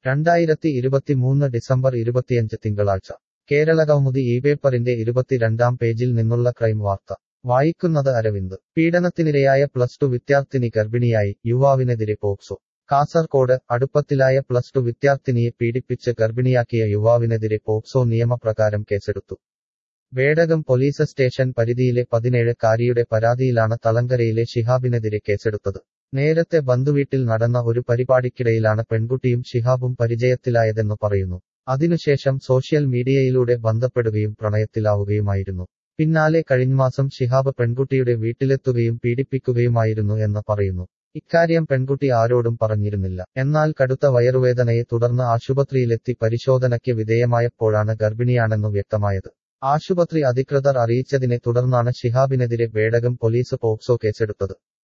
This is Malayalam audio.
രണ്ടായിരത്തി ഇരുപത്തിമൂന്ന് ഡിസംബർ ഇരുപത്തിയഞ്ച് തിങ്കളാഴ്ച കേരള കൗമുദി ഈ പേപ്പറിന്റെ ഇരുപത്തിരണ്ടാം പേജിൽ നിന്നുള്ള ക്രൈം വാർത്ത വായിക്കുന്നത് അരവിന്ദ് പീഡനത്തിനിരയായ പ്ലസ് ടു വിദ്യാർത്ഥിനി ഗർഭിണിയായി യുവാവിനെതിരെ പോക്സോ കാസർകോട് അടുപ്പത്തിലായ പ്ലസ് ടു വിദ്യാർത്ഥിനിയെ പീഡിപ്പിച്ച് ഗർഭിണിയാക്കിയ യുവാവിനെതിരെ പോക്സോ നിയമപ്രകാരം കേസെടുത്തു വേടകം പോലീസ് സ്റ്റേഷൻ പരിധിയിലെ പതിനേഴ് കാരിയുടെ പരാതിയിലാണ് തളങ്കരയിലെ ഷിഹാബിനെതിരെ കേസെടുത്തത് നേരത്തെ ബന്ധുവീട്ടിൽ നടന്ന ഒരു പരിപാടിക്കിടയിലാണ് പെൺകുട്ടിയും ഷിഹാബും പരിചയത്തിലായതെന്ന് പറയുന്നു അതിനുശേഷം സോഷ്യൽ മീഡിയയിലൂടെ ബന്ധപ്പെടുകയും പ്രണയത്തിലാവുകയുമായിരുന്നു പിന്നാലെ കഴിഞ്ഞമാസം ഷിഹാബ് പെൺകുട്ടിയുടെ വീട്ടിലെത്തുകയും പീഡിപ്പിക്കുകയുമായിരുന്നു എന്ന് പറയുന്നു ഇക്കാര്യം പെൺകുട്ടി ആരോടും പറഞ്ഞിരുന്നില്ല എന്നാൽ കടുത്ത വയറുവേദനയെ തുടർന്ന് ആശുപത്രിയിലെത്തി പരിശോധനയ്ക്ക് വിധേയമായപ്പോഴാണ് ഗർഭിണിയാണെന്നു വ്യക്തമായത് ആശുപത്രി അധികൃതർ അറിയിച്ചതിനെ തുടർന്നാണ് ഷിഹാബിനെതിരെ വേടകം പോലീസ് പോക്സോ കേസെടുത്തത്